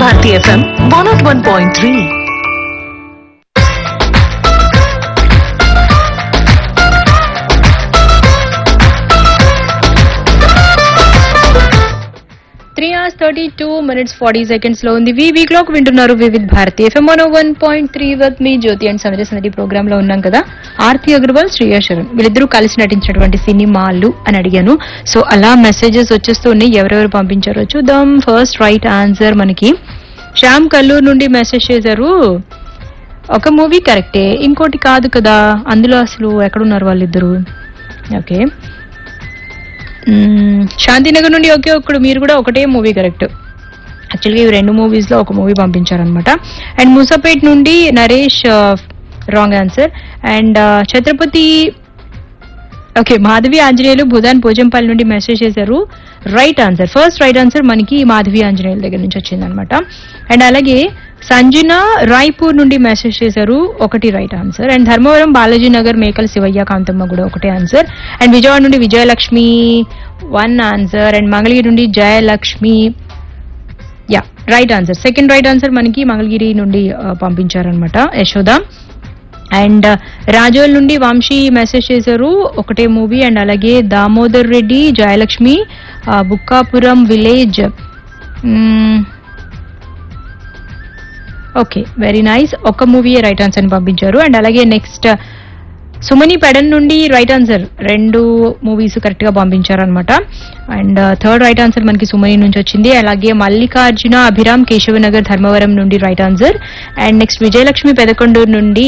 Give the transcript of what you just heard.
Bharati FM one naught one point three three hours thirty two minutes forty seconds లో ఉంది వి week లోకి వింటున్నారు Vividh Bharati FM one one point three with మీ Jyothi and Sanjay సందడి ప్రోగ్రామ్ లో ఉన్నాం కదా ఆర్తి అగర్వాల్ శ్రేయా శరణ్ వీళ్ళిద్దరూ కలిసి నటించినటువంటి సినిమాలు అని అడిగాను సో అలా మెసేజెస్ వచ్చేస్తూ ఉన్నాయి ఎవరెవరు పంపించారో చూద్దాం ఫస్ట్ రైట్ ఆన్సర్ మనకి శ్యామ్ కల్లూరు నుండి మెసేజ్ చేశారు ఒక మూవీ కరెక్టే ఇంకోటి కాదు కదా అందులో అసలు ఎక్కడున్నారు వాళ్ళిద్దరు ఓకే మ్మ్, శాంతినగర్ నుండి ఒకే ఒక్కడు మీరు కూడా ఒకటే మూవీ కరెక్ట్ యాక్చువల్గా ఇవి రెండు మూవీస్ లో ఒక మూవీ పంపించారనమాట అండ్ ముసాపేట్ నుండి Naresh wrong answer and Chhatrapati okay Madhavi Anjaneyulu Bhoodan Bhojampalli నుండి మెసేజ్ చేశారు right answer first right answer మనకి మాధవి ఆంజనేయుల దగ్గర నుంచి వచ్చిందనమాట అండ్ అలాగే సంజన రాయ్పూర్ నుండి మెసేజ్ చేశారు ఒకటి right answer and Dharmavaram Balaji Nagar Mekal Sivayya Kanthamma కూడా ఒకటే ఆన్సర్ అండ్ విజయవాడ నుండి Vijayalakshmi one answer and Mangalagiri నుండి Jayalakshmi yeah right answer second right answer మనకి మంగళగిరి నుండి ఆ, పంపించారనమాట యశోద అండ్ రాజోల్ నుండి వంశీ మెసేజ్ చేశారు ఒకటే మూవీ అండ్ అలాగే దామోదర్ రెడ్డి జయలక్ష్మి ఆ, బుక్కాపురం విలేజ్ మ్మ్, ఓకే వెరీ నైస్ ఒక మూవీ రైట్ ఆన్సర్ అని పంపించారు అండ్ అలాగే నెక్స్ట్ సుమని పెడన్ నుండి రైట్ ఆన్సర్ రెండు మూవీస్ కరెక్ట్ గా పంపించారనమాట అండ్ థర్డ్ రైట్ ఆన్సర్ మనకి సుమని నుంచి వచ్చింది అలాగే మల్లికార్జున అభిరామ్ కేశవనగర్ ధర్మవరం నుండి right answer and next Vijayalakshmi Pedakonduru నుండి